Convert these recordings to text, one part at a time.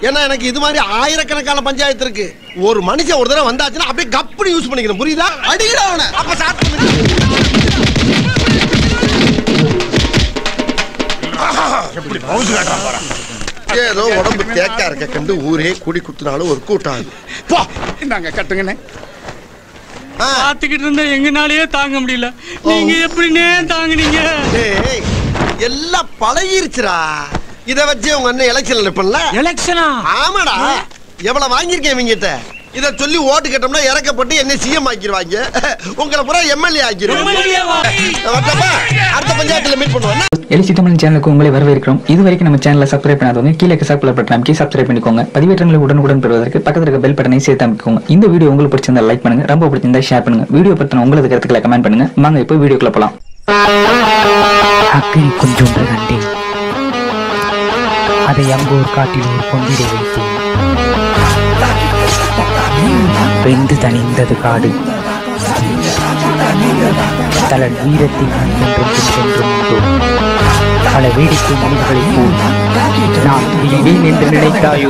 ஏன்னா எனக்கு இது மாதிரி ஆயிரக்கணக்கான பஞ்சாயத்து இருக்கு ஒரு மனுஷன் ஒரு தடவை வந்தாச்சுன்னா அப்படியே கப்புனு யூஸ் பண்ணிக்கணும் புரியுதா அடிக்கடா அவனை அப்ப ஸ்டார்ட் பண்ணு எப்படி பவுசு காட்டுறான் பாரு ஏதோ உடம்பு தேக்கா இருக்க கண்டு ஊரே கூடி குத்துனாலும் ஒரு கூட்டம் ஆகுது போ இந்தாங்க கட்டுங்கண்ணே ஆ, பாத்துக்கிட்டு இருந்தா எங்கனாலயே தாங்க முடியல நீங்க எப்படின்னே தாங்குனீங்க டேய், எல்லாம் பழகிருச்சுடா இத வச்சு உங்க அண்ணன் எலெக்ஷன்ல நிப்பல எலெக்ஷனா ஆமாடா எவ்வளவு வாங்கியிருக்கேன் இவங்கிட்ட இத சொல்லி ஓட்டு கேட்டோம்னா இறக்கப்பட்டு என்ன சிஎம் ஆக்கிடுவாங்க உங்களை பூரா எம்எல்ஏ ஆக்கிடுவாங்க வரட்டப்பா? அடுத்த பஞ்சாயத்துல மீட் பண்ணுவோம் எலிசி தமிழ் சேனலுக்கு உங்களை வரவேற்கிறோம் இது வரைக்கும் நம்ம சேனலை சப்ஸ்கிரைப் பண்ணாதவங்க கீழே சப்ஸ்கிரைப் பட்டன் அமைக்கி சப்ஸ்கிரைப் பண்ணிக்கோங்க பதிவேற்றங்களை உடனுக்குடன் பெறுவதற்கு பக்கத்தில் இருக்க பெல் பட்டனை சேர்த்து அமைக்கோங்க இந்த வீடியோ உங்களுக்கு பிடிச்சிருந்தா லைக் பண்ணுங்க ரொம்ப பிடிச்சிருந்தா ஷேர் பண்ணுங்க வீடியோ பத்தின உங்களது கருத்துக்களை கமெண்ட் பண்ணுங்க வாங்க இப்போ வீடியோக்குள்ள போலாம் அக்கறை கொஞ்சொன்று கண்டேன் அதை அங்கோர் காட்டில் ஒரு பொங்கிட வைத்தேன் வெந்து தணிந்தது காடு தலன் வீரத்தின் என்றும் சென்றும் உண்டோ பல வேடிக்கை மனிதர்களைப் போல் நான் துணிவேன் என்று நினைத்தாயோ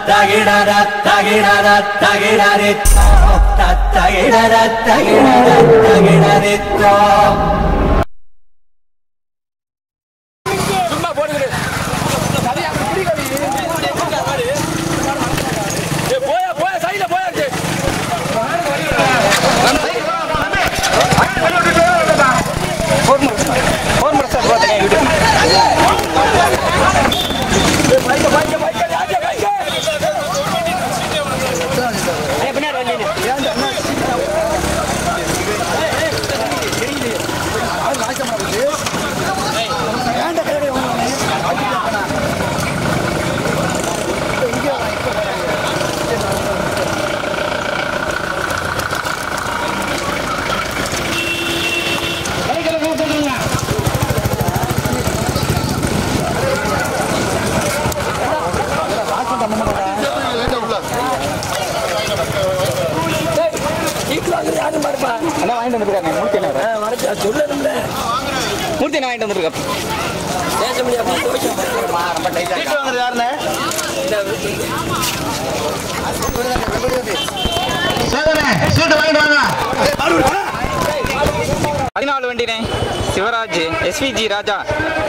பதினாலு வண்டினே சிவராஜ் எஸ்விஜி ராஜா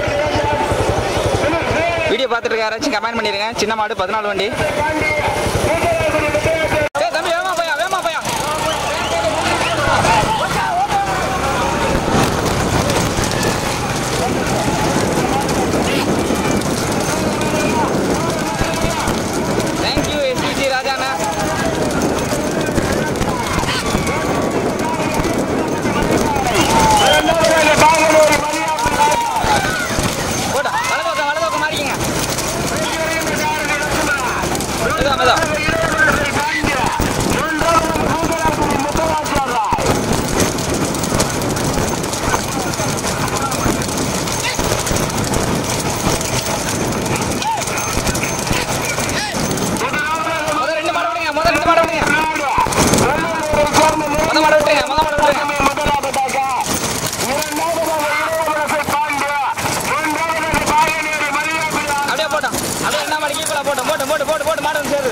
வீடியோ பார்த்துட்டு இருக்க யாராச்சும் கமெண்ட் பண்ணிருங்க சின்ன மாடு பதினாலு வண்டி ஏய் தம்பி வேமா பையா வேமா பையா தேங்க்யூ எஸ்பிஜி ராஜாண்ணா போடா வலது பக்கம் வலது பக்கம் மாறிக்கங்க மெதுவா மெதுவா முத ரெண்டு மாடு விடுங்க முத ரெண்டு மாடு விடுங்க முத மாடு விட்டுருங்க முத மாடு விட்டுருங்க அப்படியே போட்டோம் அப்படியே என்ன மாடு கீப்பலா போட்டோம் போட்டு போட்டு போட்டு போட்டு மாடு வந்து சேருது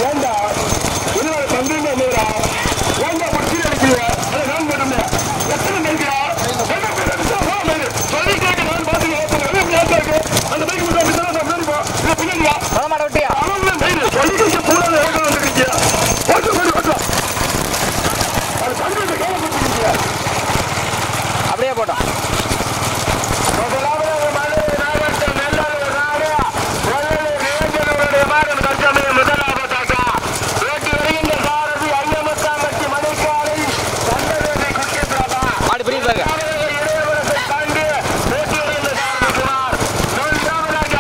ஏண்டா என்ன தந்தைங்க மேடா ஏண்டா முடிச்சு அடிக்கிறீங்க அதை நான் போட்டுங்க எத்தனை நினைக்கிறா சொல்லி கேட்க நான் பார்த்து அந்த பைக் முன்னாடி போ இல்லை பின்னாடியா மாட விட்டியா அவன் மெயின் சொல்லி கேட்க கூடாது இறக்க வந்துருக்கீங்க ஓட்டு ஓட்டு ஓட்டு அது தந்தை கேட்க கொடுத்துருக்கீங்க அப்படியே போட்டோம் முதலாவது மதுரை மாவட்டம் நெல்லூர் நாடு வெள்ளலூர் நிரஞ்சனவருடைய மகன் தற்சமயம் முதலாவதாக ஓட்டி வருகின்ற சாரதி ஐயமுத்தாமட்டி மணிக்காரன் சந்தரேவி குட்டியபிரபா மாடு பிரிவு பாருங்க இடைவரத்தை தாண்டி ஓட்டி வருகின்ற சாரதி குமார் மூன்றாவதாக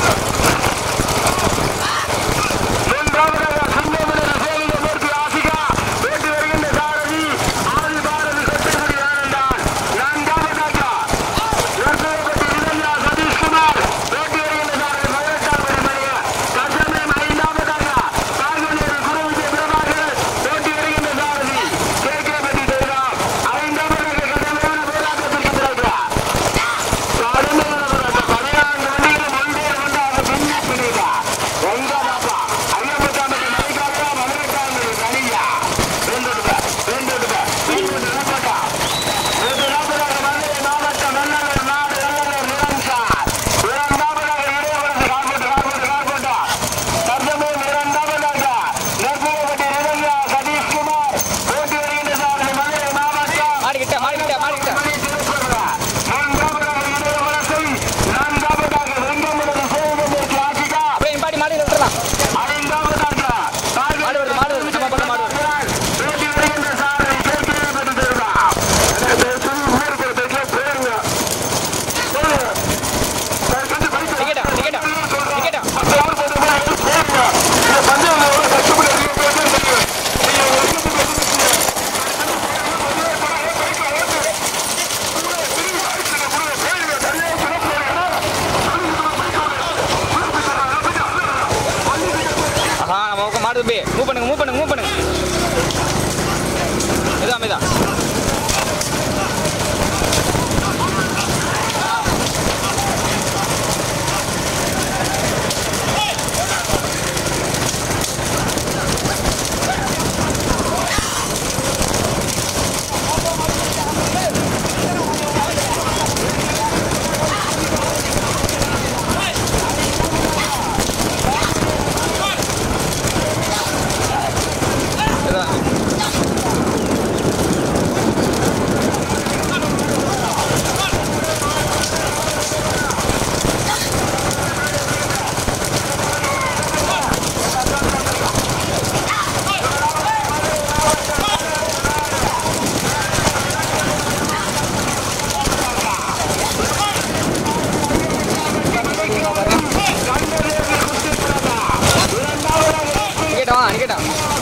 மூன்றாவதாக சின்னமலை சேலிங்க மூர்த்தி ஆசிகா ஓட்டி வருகின்ற சாரதி ஆதி பாரதி சொத்துக்குடி ஆனந்தான் நான்காவதாக நரசிங்கப்பட்டி இளைஞா சதீஷ்குமார் ஓட்டி வருகின்ற சாரதி பதினெட்டாம் மணிமணிய தற்சமயம் ஐந்தாவதாக கால்வனூர் குரு விஜய பிரபாகர் ஓட்டி வருகின்ற சாரதி கே கே பட்டி ஜெயராம் ஐந்தாவதாக கடுமையான போராட்டத்திற்கு பிறகு கடுமையான போராட்டம் பதினான்கு வண்டிகளும் ஒன்றே ஒன்றாக பின்னி பிடிதா ஒன்பதாப்பா ஐயப்பட்டாமட்டி மணிக்காரா மதுரைக்காரன் தனியா வேண்டுடுவ வேண்டுடுவ வேண்டுடு நிலப்பட்டா நேற்று நாற்பதாக மதுரை மாவட்டம் வெள்ளலூர் நாடு வெள்ளலூர் நிரஞ்சார் இரண்டாவதாக இடையவரசு கார்போட்டு கார்போட்டு கார்போட்டா தர்மபுரம் இரண்டாவதாக நெற்பூரப்பட்டி நிரஞ்சா சதீஷ்குமார் போட்டி வருகின்ற சாரதி மதுரை மாவட்டம் மாடு கிட்ட மாடு கிட்ட மாடு கிட்ட அப்படியே பாடி மாடி விட்டுறலாம் மாடு வருது மாடு வருது நம்ம பண்ண மாடு வருது டிக்கெட்டா டிக்கெட்டா டிக்கெட்டா ஆஹா நம்ம பக்கம் மாடு தம்பி மூவ் பண்ணுங்க மூவ் பண்ணுங்க மூவ் பண்ணுங்க இதான் இதான் இதான் டிக்கெட்டா வா டிக்கெட்டா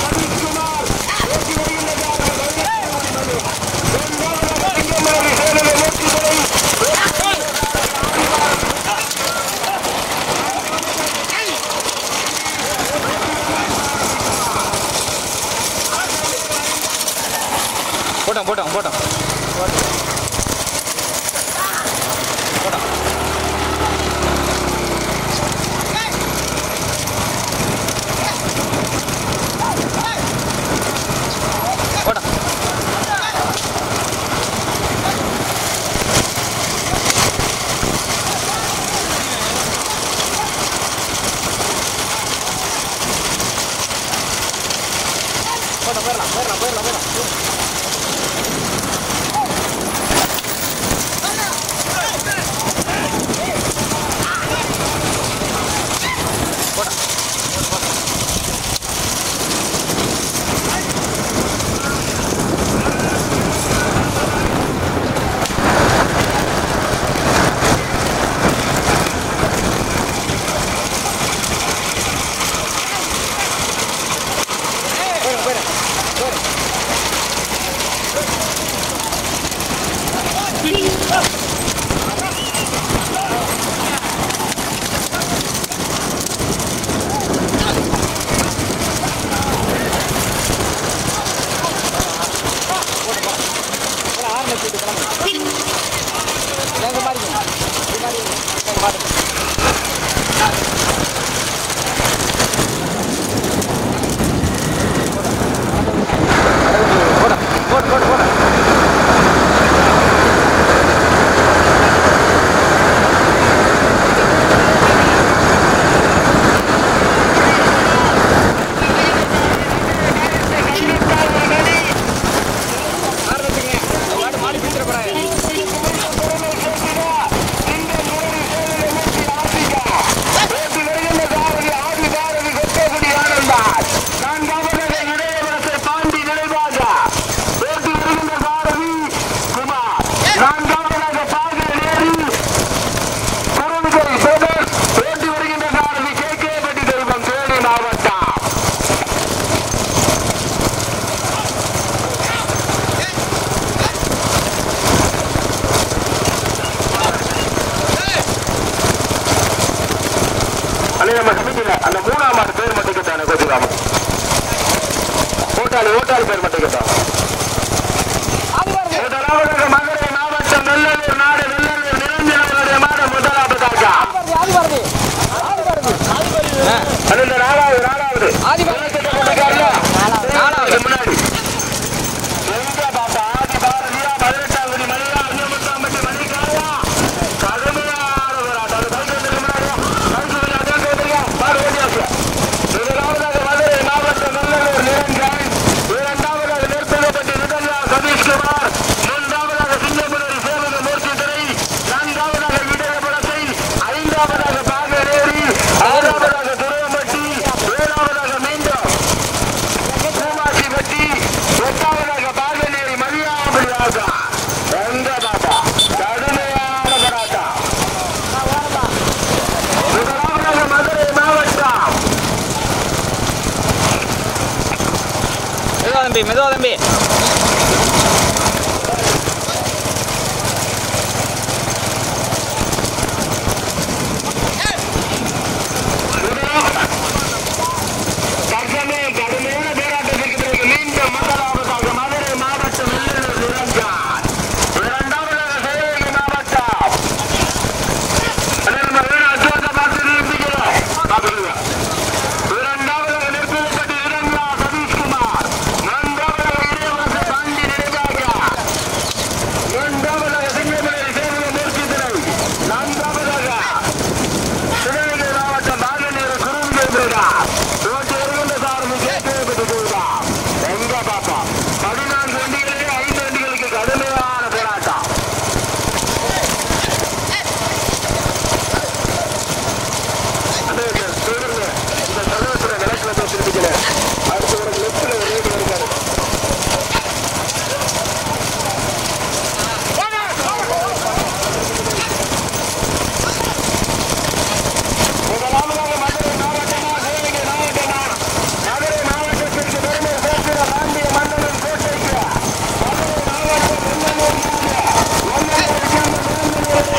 போட்டோம் போட்டோம் போட்டோம் போட்டோம் போட்டோம் போட்டோம் போயிடலாம் போயிடலாம் போயிடலாம் போயிடலாம் போயிடும் போயிடும் போயிடும் கடைசியில அந்த மூணாம் ஆண்டு பேர் மட்டும் கேட்டானே கோச்சுக்காம ஓட்டாளி ஓட்டாளி பேர் மட்டும் கேட்டான் முதலாவதாக மதுரை மாவட்டம் நெல்லூர் நாடு நெல்லூர் நிரஞ்சனவருடைய மாடு முதலாவதாக பன்னெண்டு நாலாவது நாலாவது நாலாவது முன்னாடி எங்க பாப்பா ஆதி பாரதியா பதினெட்டாவது மணியா அஞ்சமுத்தாம்பட்டி மணிக்காரா கடுமையான போராட்டம் அது பைக் வந்து முன்னாடியா பைக் வந்து அதான் கேட்டுருக்கா பாரு ஓடியாச்சு முதலாவதாக மதுரை மாவட்டம் நல்லூர் நிரஞ்சன் இரண்டாவதாக நெற்கப்பட்டி நிதன்யா சதீஷ்குமார் மூன்றாவதாக சிங்கமுனரி சேவக மூர்த்தித்துறை நான்காவதாக விடயபுரத்தை ஐந்தாவதாக பாகரேரி ஆறாவதாக துறையம்பட்டி ஏழாவதாக மீண்டும் பூமாசிப்பட்டி எட்டாவதாக பாகநேரி மரியாதையாக எங்க பாப்பா கடுமையான போராட்டம் முதலாவதாக மதுரை மாவட்டம் மெதுவா தம்பி மெதுவா தம்பி தற்சமய கடுமையான போராட்டத்திற்கு பிறகு மீண்டும் முதலாவதாக மதுரை மாவட்டம் வெள்ளலூர் நிரஞ்சான் இரண்டாவதாக சிவகங்கை மாவட்டம் அண்ணே, நம்ம வீடு அச்சோத்தை பார்த்து நிறுத்திக்கிறோம். பார்த்துக்கோங்க. இரண்டாவதாக நெற்குலப்பட்டி இரங்கா சதீஷ்குமார் நான்காவதாக இடையவரச பாண்டி நினைவாக மூன்றாவதாக சிங்கமலை சேவக மூர்த்தித்துறை நான்காவதாக சிவகங்கை மாவட்டம் பாகநீர் குறும்பேந்திரா ரோட்டு வருகின்ற சார்பு கேட்கப்பட்டு போகுதா எங்க பாப்பா பதினான்கு வண்டிகளிலே ஐந்து வண்டிகளுக்கு கடுமையான போராட்டம் அண்ணே, இந்த சூழல்ல, இந்த சமயத்துல விளக்குல போய் திருப்பிக்கல. அடுத்து ஒரு லெஃப்ட்ல ஒரு ரைடு இருக்காரு. முதலாவதாக மதுரை மாவட்டமா சிவகங்கை மாவட்டமா மதுரை மாவட்டத்திற்கு பெருமை சேர்க்கிற பாண்டிய மன்னனின் கோட்டைக்கு மதுரை மாவட்டம் வெள்ளலூர் நாடு. வெள்ளலூர்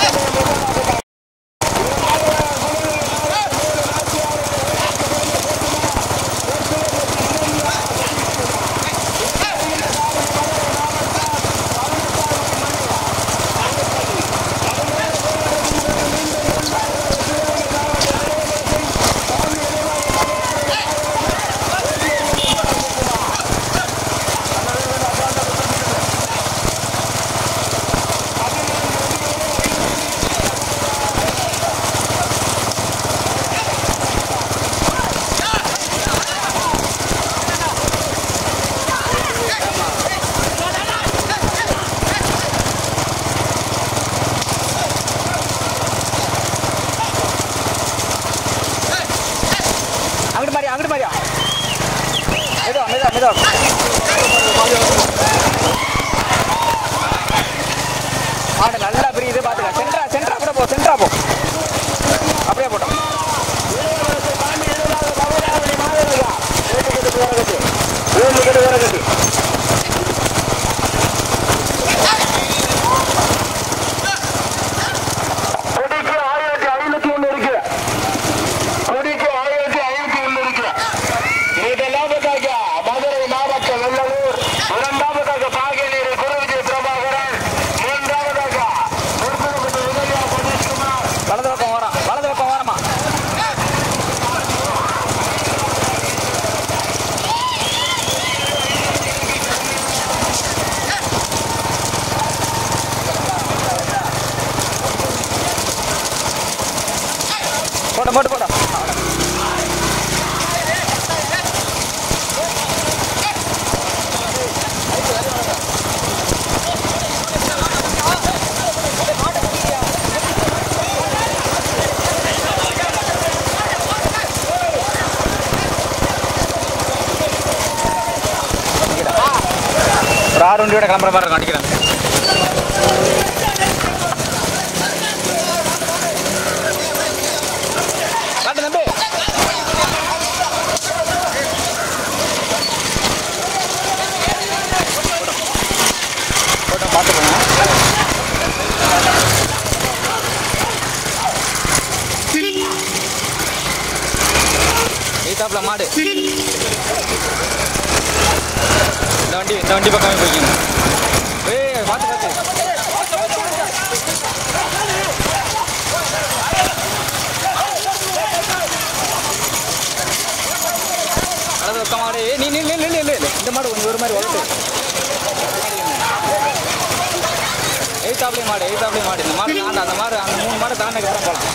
அங்கிட்டு மாதிரியா அங்கிட்டு மாதிரியா மெதுவா மெதுவா மெதுவா ஆடு நல்லா பிரியுது பாத்துக்க சென்ட்ரா சென்ட்ரா கூட போ சென்ட்ரா போ அப்படியே போட்டோம் கொடிக்கு ஆயிரத்தி ஐநூத்தி ஒண்ணு இருக்கு கொடிக்கு ஆயிரத்தி ஐநூத்தி ஒண்ணு இருக்கு முதலாவதாக மதுரை மாவட்டம் வெள்ளலூர் இரண்டாவதாக பாகநீர் குருவிஜய் பிரபாகரன் மூன்றாவதாக முருகனப்பட்டி உதயா சதீஷ்குமார் வலது பக்கம் ஓரம் வலது பக்கம் ஓரமா போட்டு போட்டு போட்டோம் ஒரு ஆறு வண்டியோட கிளம்புற மாதிரி இருக்கும் அடிக்கிறேன் காட்டு தம்பி போட்டோம் பார்த்துக்கோங்க எய்தாப்புல மாடு இந்த வண்டி இந்த வண்டி பக்கமே போய்க்கணும் ஏய் பார்த்து பார்த்து அழகு ஒக்க மாடு ஏய், நீ நில்லு நில்லு நில்லு நில்லு. இந்த மாடு கொஞ்சம் ஒரு மாதிரி வளர்த்து எய்தாப்புலே மாடு எய்தாப்புலே மாடு இந்த மாடு தாண்ட அந்த மாடு அந்த மூணு மாடு தாண்டக்கு அப்புறம் போகலாம்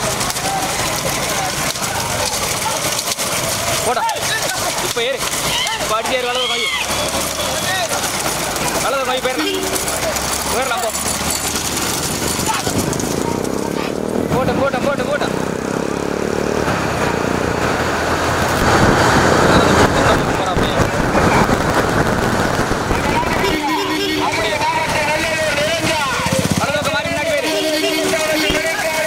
போடா இப்போ ஏறு இப்போ அடிச்சு ஏறு வலது மை வலது மை போயிடலாம் போயிடலாம் போ போட்டேன் போட்டேன் போட்டேன் போட்டேன் போடா, அப்படியே. வலது பக்கம் மாறி முன்னாடி போயிரு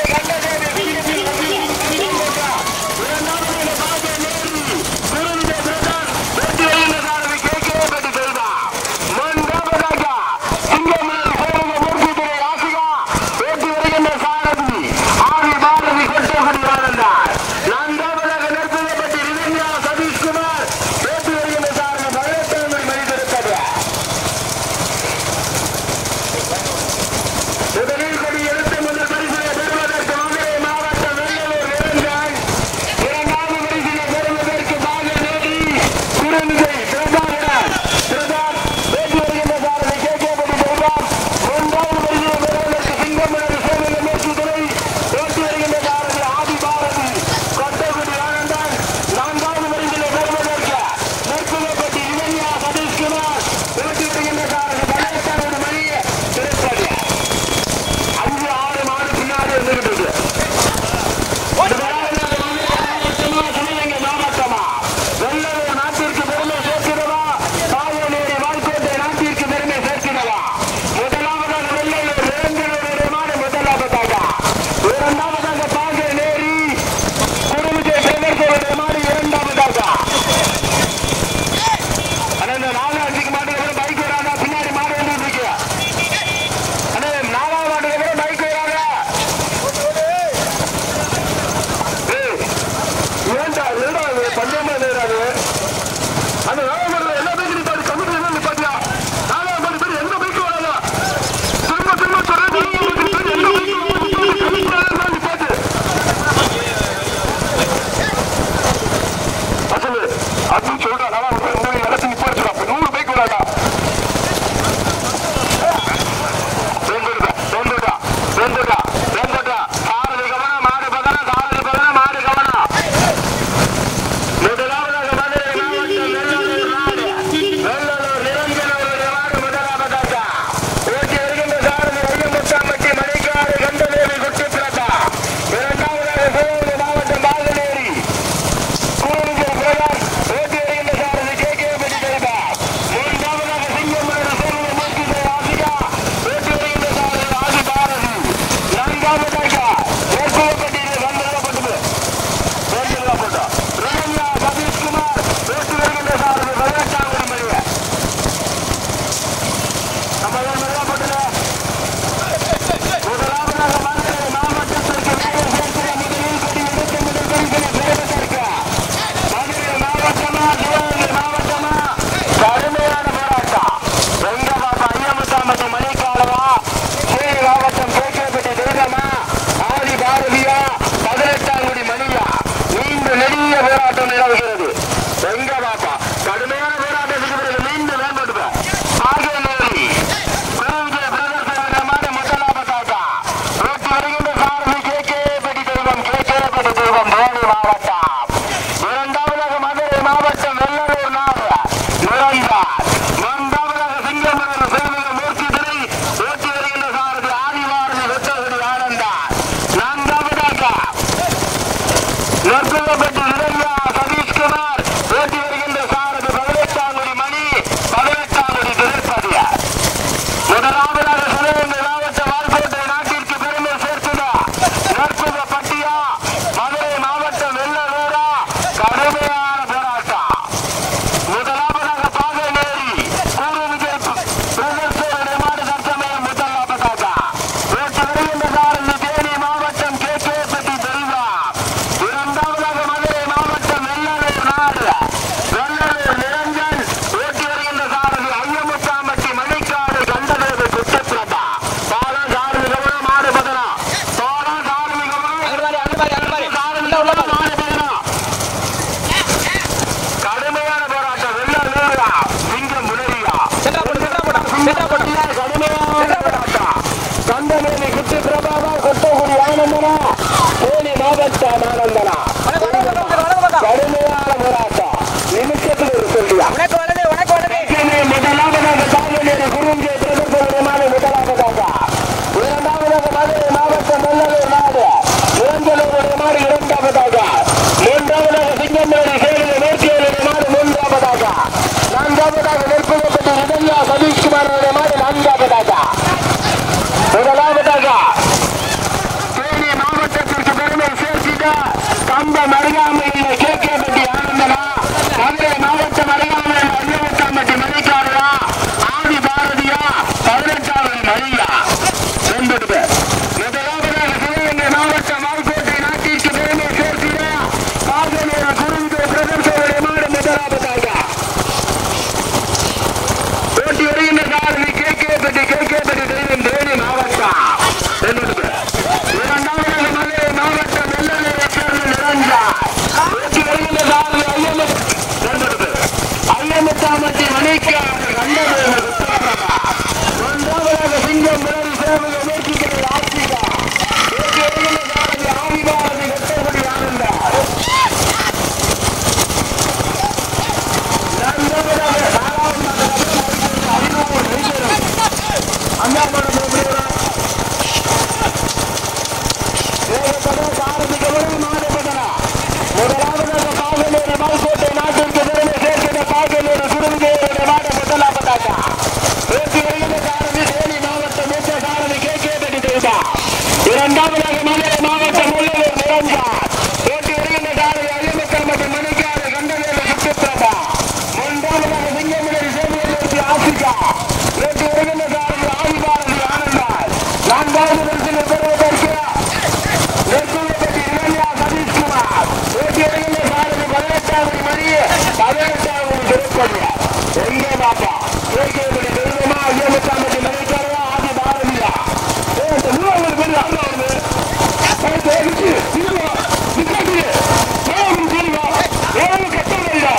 முதலில் கொடி எடுத்து முதல் பரிசிலை பெறுவதற்கு மதுரை மாவட்டம் வெள்ளலூர் இளைஞர் இரண்டாவது பரிசிலை பெறுவதற்கு பாகநேரி குருந்தை பிரபாகரன் பிரதாப் வேட்டி வருகின்ற சாரதி கே கே படி பிரதாப் மூன்றாவது பரிசிலை பெறுவதற்கு சிங்கமலர் சேவல மேற்குதுறை வேட்டி வருகின்ற சாரதி ஆதி பாரதி கொட்டகுடி ஆனந்தன் நான்காவது பரிசிலை பெறுவதற்கு நெற்குலப்பட்டி இளைஞா சதீஷ்குமார் வேட்டி வருகின்ற சாரதி பழையத்தாரோடு மணி திருப்பதி அஞ்சு ஆறு மாடு பின்னாடி இருந்துகிட்டு இருக்கு சிவகங்கை மாவட்டமா வெள்ளலூர் நாட்டிற்கு பெருமை சேர்க்கிறவா காவனேரி வாய்க்கோட்டை நாட்டிற்கு பெருமை சேர்க்கிறவா முதலாவதாக வெள்ளலூர் வேந்தலூருடைய மாடு முதலாவதாக இரண்டாவதாக பாகநேரி குருவிஜய் பிரதர்களுடைய மாடு இரண்டாவதாக ஆனா இந்த நாலு அஞ்சுக்கு மாட்டுக்கு பைக் வராங்க பின்னாடி மாடு வந்துட்டு இருக்கு அண்ணே நாலாவது மாட்டுக்கு அப்புறம் பைக் வராங்க ஏய், ஏன்டா என்னடா இது பஞ்சமா நேராது அந்த நாலாவது மாட்டுல எல்லா பைக்கும் நிப்பாட்டி கமிட்டி எல்லாம் நிப்பாட்டியா நாலாவது மாட்டு பேர் எந்த பைக்கும் வராதா திரும்ப திரும்ப சொல்றேன் நாலாவது மாட்டு பேர் எந்த பைக்கும் வராது கமிட்டி எல்லாம் நிப்பாட்டு அசலு அதுவும் சொல்றா நாலாவது பேர் இந்த இடத்துல நிப்பாட்டுடா நூறு பைக் வராதா வெந்துடா வெந்துடா வெந்துடா வெந்துடா சாரதி கவனம் மாடு பதனம் சாரதி பதனம் மாடு கவனம் முதலாவதாக மதுரை மாவட்டம் வெள்ளலூர் நாடு வெள்ளலூர் நிரஞ்சன் அவருடைய மாடு முதலாவதாக ஓட்டி வருகின்ற சாரதி ஐயமுத்தாம்பட்டி மணிக்காடு கண்டதேவி குட்டி பிரதா இரண்டாவதாக சிவகங்கை மாவட்டம் பாகநேரி கூறுகிற பிரதான் ஓட்டி வருகின்ற சாரதி கே கே படி தெரிதா மூன்றாவதாக சிங்கமலர் சேவலை மூர்த்திதை ஆசிகா ஓட்டி வருகின்ற சாரதி ஆதி பாரதி நான்காவதாக மேற்கொள்ளப்பட்டியில் வந்திருக்கப்பட்டது வேண்டியதாப்பட்டா ரமணியா சதீஷ்குமார் ஓட்டி வருகின்ற சாரதி பதினெட்டாவது மணிய நம்ம ஏன் மெல்லப்பட்டது முதலாவதாக மதுரை மாவட்டத்திற்கு மேயர் சேர்க்கிற முதலில் கொடி எடுத்து முதல் பரிசினை பெறுவதற்கு மதுரை மாவட்டமா சிவகங்கை மாவட்டமா கடுமையான போராட்டம் எங்க பாப்பா ஐயமுத்தாம்பட்டி மணிக்காலவா சேரி மாவட்டம் கேட்கப்பட்ட துர்கமா ஆதி பாரதியா பதினெட்டாங்குடி மணியா நீண்ட நெடிய நாற்பது எங்க பாப்பா கேட்கக்கூடிய தெய்வமா ஐயமுத்தாம்பட்டி மணிக்காரா ஆதி பாரதியா ஏ, இந்த நூறு பேர் ஆண்டு வருது ஏய், தெரிஞ்சு, திரும்ப, நிக்காதீங்க. ஏன் தெரியுமா ஏன் கட்டவில்லை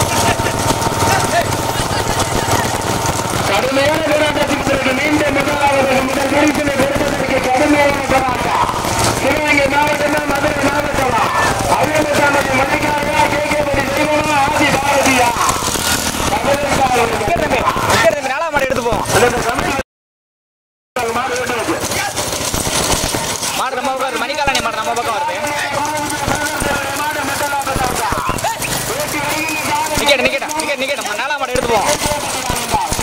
கடுமையான போராட்டத்திற்கு பிறகு மீண்டும் முதலாவது முதல் குறிப்பினை பெறுவதற்கு கடுமையான போராட்டம் சிவகங்கை மாவட்டமா மதுரை மாவட்டமா அரியமத்தாமதி மணிக்காரா கேட்கப்படி தெய்வமா ஆதி பாரதியா நாலாம் மாடு எடுத்து போவோம் மாடு நம்ம பக்கம் வருது மணிக்காலனி மாடு நம்ம பக்கம் வருது நிக்கேட் நிக்கேட் நிக்கேட் நிக்கேட் நம்ம நாலாம் மாடு எடுத்து போவோம்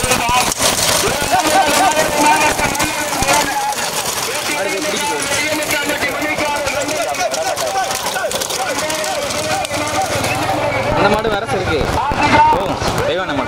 அந்த மாடு வரசு இருக்கு ஓ தெய்வான மாடு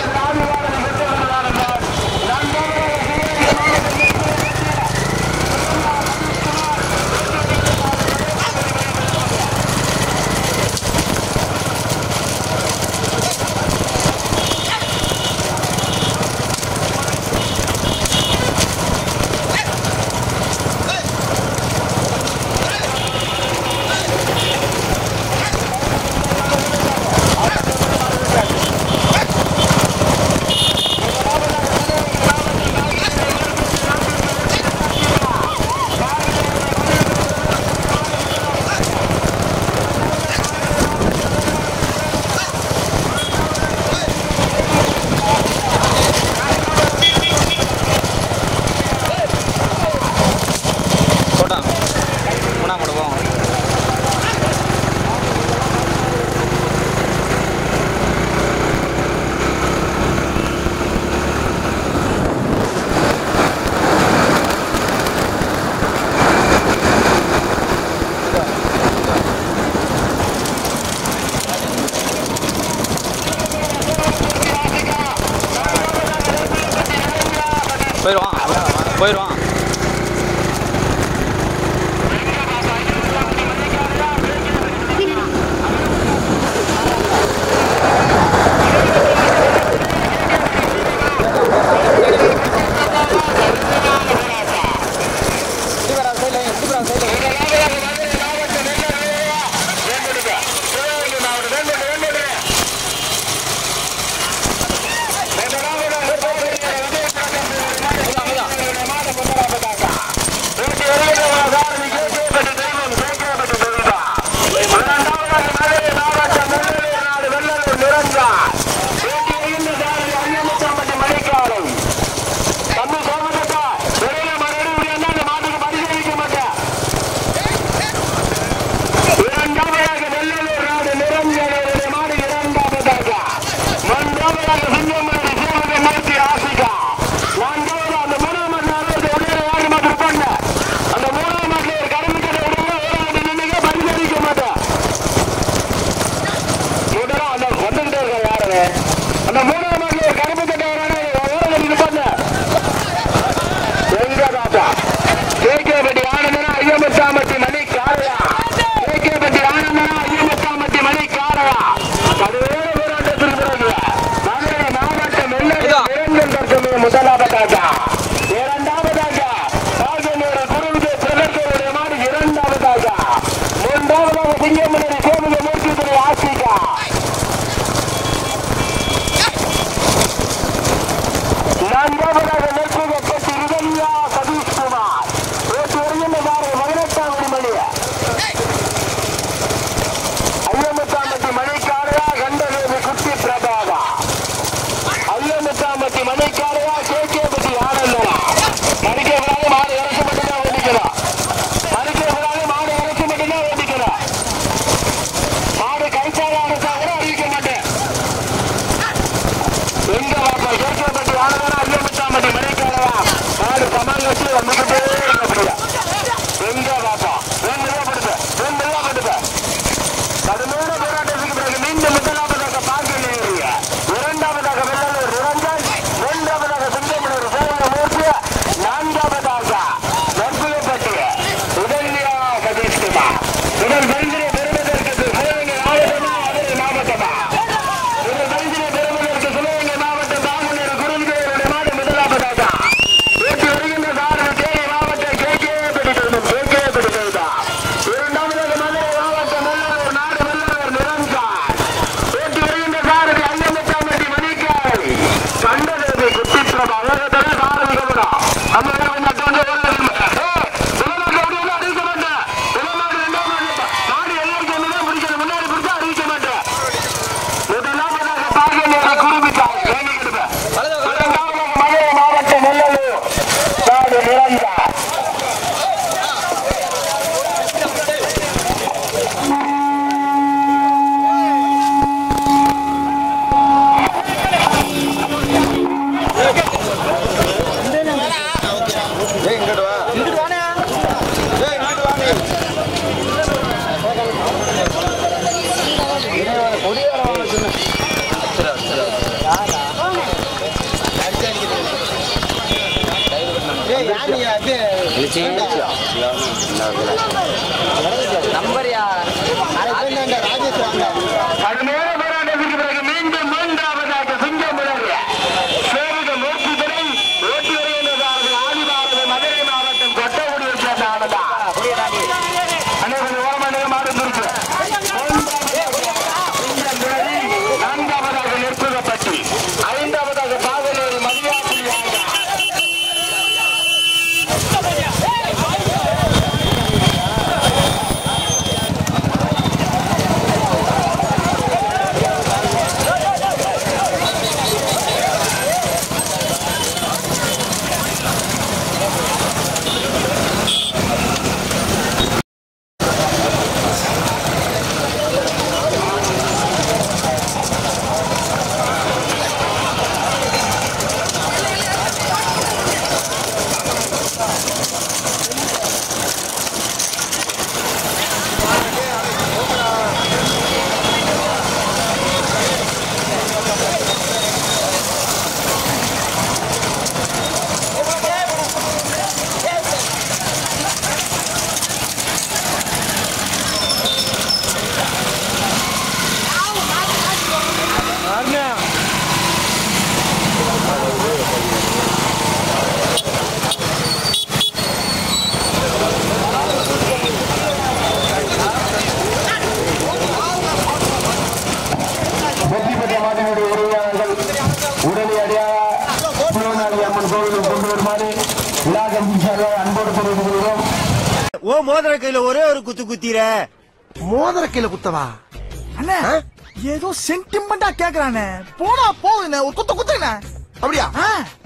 போட்டான் மூணாம் மாடு போவோம் போயிடுவான் போயிடுவான் மாவட்டம் கடுமையான போராட்டத்திற்கு பிறகு மீண்டும் மூன்றாவதாக சிங்கமுறை சேருக நோக்கி பிறை ஓட்டி வருகின்றதார்கள் ஆதிபாரத மதுரை மாவட்டம் கொட்டகுடியை சேர்ந்த ஆனதா அனைவரும் ஓரமாக மாறு நிறுத்து நான்காவதாக நிற்பதப்பட்டி ஐந்தாவதாக பாகலூர் மதியாக்குடி ஆனதா வெற்றி பெற்ற மாட்டினுடைய உரிமையாளர்கள் உடனடியாக திருவண்ணாமலை அம்மன் கோவிலுக்கு கொண்டு வருமாறு விழா கமிட்டி சார்பாக அன்போடு தெரிவித்துக் கொள்கிறோம் ஓ மோதிர கையில ஒரே ஒரு குத்து குத்திர மோதிர கையில குத்தவா அண்ணே ஏதோ சென்டிமெண்டா கேக்குறானே போனா போகுதுண்ணே ஒரு குத்து குத்துண்ணே அப்படியா ஆ